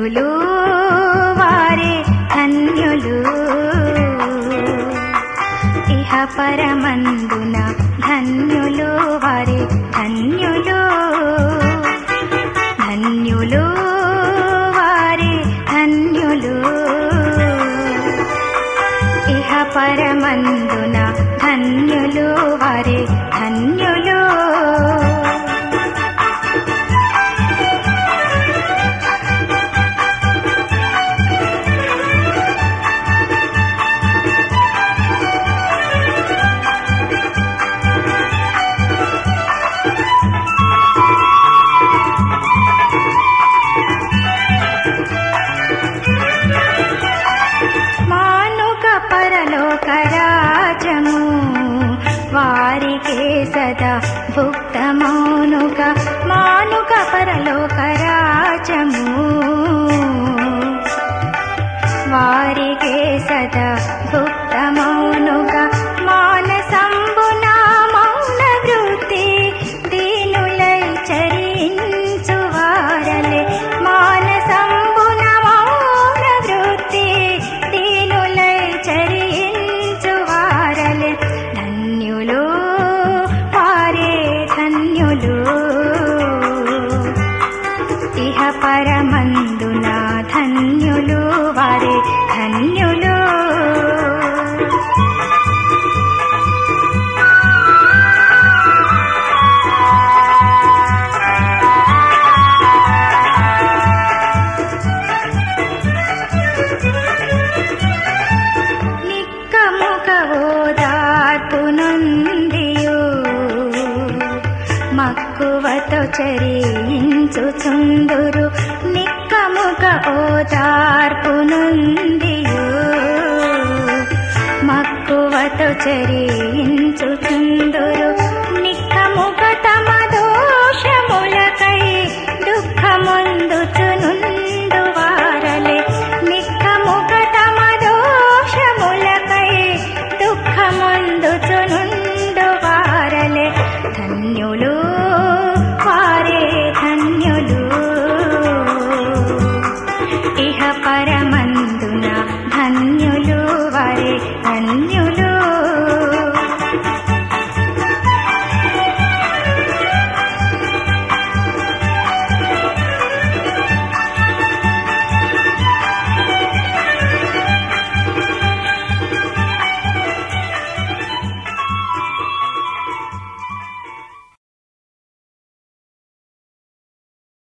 ధన్యులు వారే ధన్యులు ఇహ పరమందున ధన్యులు వారే ధన్యులు ధన్యులు వారే ధన్యులు ఇహ పరమందున ధన్యులు వారే ధన్యులు మానుక పరలోక రాజము వారికే సదా భుక్తమౌనుక మానుక పరలోక రాజము వారికే సదా భుక్తమౌనుక మానసంబున మౌన వృత్తి దీనులై చరించు వారలే మానసంబున మౌన వృత్తి దీనులై చరించు వారలే ధన్యులు వారే ధన్యులు ఇహ పరమందున ధన్యులు వారే ధన్యులు నిక్కముక ఓదార్పునుందియు మక్కువతో చరించుచుందురు నిక్కముక ఓదార్పునుందియు మక్కువతో చరించుచుందురు